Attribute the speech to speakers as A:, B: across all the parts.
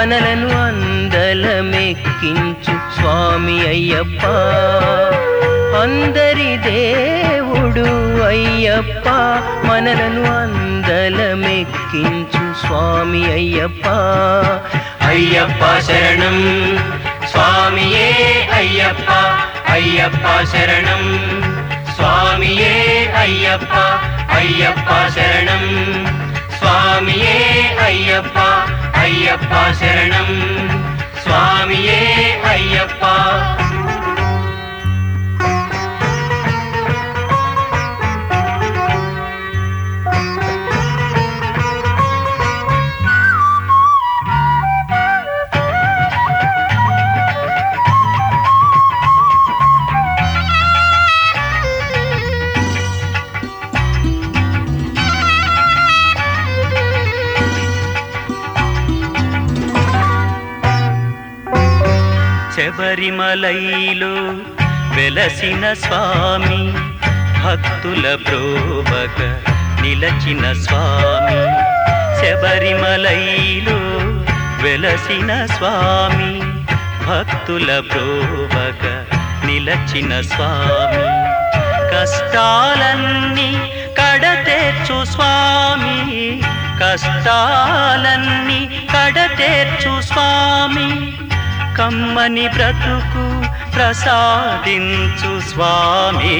A: మనలను అందలమెక్కించు స్వామి అయ్యప్ప అందరి దేవుడు అయ్యప్ప మనలను అందలమెక్కించు స్వామి అయ్యప్ప అయ్యప్ప శరణం స్వామియే అయ్యప్ప అయ్యప్ప శరణం స్వామియే అయ్యప్ప అయ్యప్ప శరణం స్వామియే అయ్యప్ప అయ్యప్ప శరణం స్వామియే అయ్యప్ప శబరిమలైలో వెలసిన స్వామి భక్తుల బ్రోవక నిలచిన స్వామి శబరిమలైలో వెలసిన స్వామి భక్తుల బ్రోవక నిలచిన స్వామి కష్టాలన్నీ కడతేర్చు స్వామి కష్టాలన్నీ కడతేర్చు స్వామి కమ్మని బ్రతుకు ప్రసాదించు స్వామి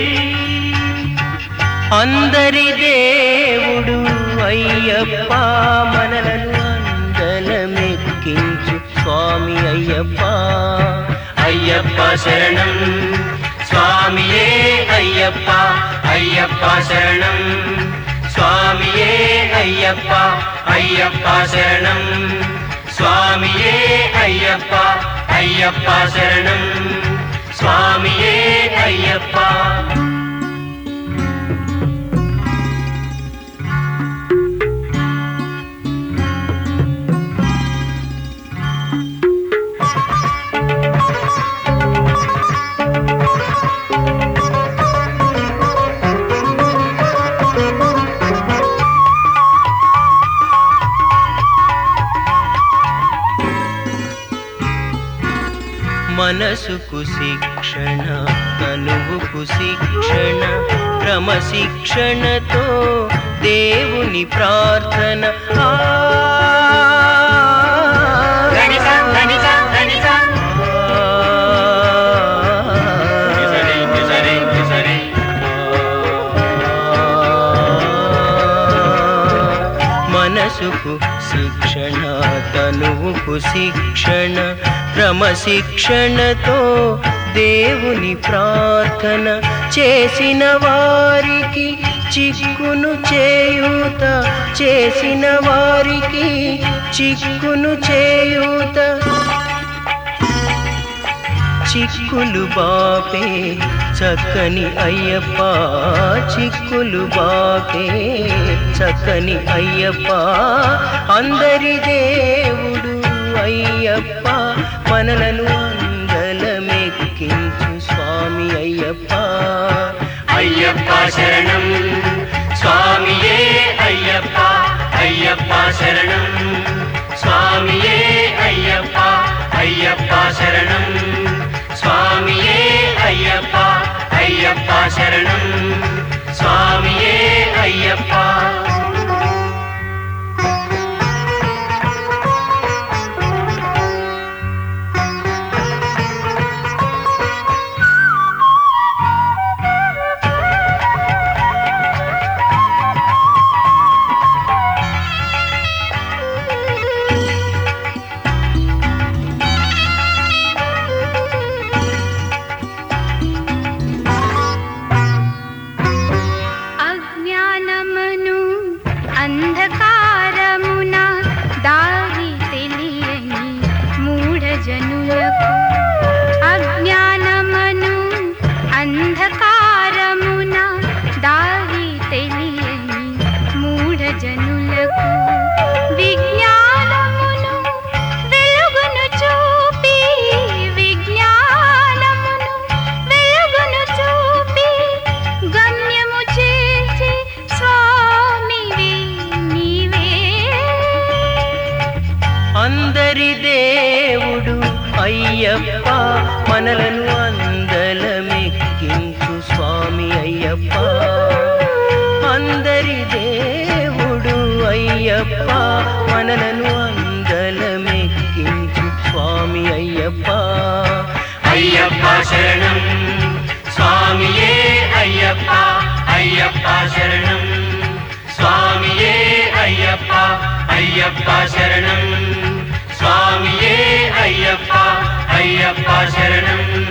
A: అందరి దేవుడు అయ్యప్ప మనలను అందలమెక్కించు స్వామి అయ్యప్ప అయ్యప్ప శరణం స్వామియే అయ్యప్ప అయ్యప్ప శరణం స్వామియే అయ్యప్ప అయ్యప్ప శరణం స్వామియే అయ్యప్ప అయ్యప్ప శరణం స్వామియే అయ్యప్ప మనసుకు శిక్షణ తనువుకు శిక్షణ క్రమశిక్షణతో దేవుని ప్రార్థన ఆ.
B: ధనిసా, ధనిసా, ధనిసా.
A: నిజరి, నిజరి, నిజరి. మనసుకు శిక్షణ తనువుకు శిక్షణ క్రమశిక్షణతో దేవుని ప్రార్థన చేసిన వారికి చిక్కును చేయూత చేసిన వారికి చిక్కును చేయూత చిక్కులు బాపే చక్కని అయ్యప్ప చిక్కులు బాపే చక్కని అయ్యప్ప అందరి దేవుడు అయ్యప్ప మనలను అందలమెక్కించు స్వామి అయ్యప్ప
B: అయ్యప్ప శరణం స్వామియే అయ్యప్ప అయ్యప్ప శరణం స్వామియే అయ్యప్ప అయ్యప్ప శరణం స్వామియే అయ్యప్ప అయ్యప్ప శరణం స్వామియే అయ్యప్ప
A: మనలను అందలమెక్కించు స్వామి అయ్యప్ప అందరి దేవుడు అయ్యప్ప మనలను అందలమెక్కించు స్వామి అయ్యప్ప
B: అయ్యప్ప శరణం స్వామియే అయ్యప్ప అయ్యప్ప శరణం స్వామియే అయ్యప్ప అయ్యప్ప శరణం స్వామియే అయ్యప్ప అయ్యప్ప శరణం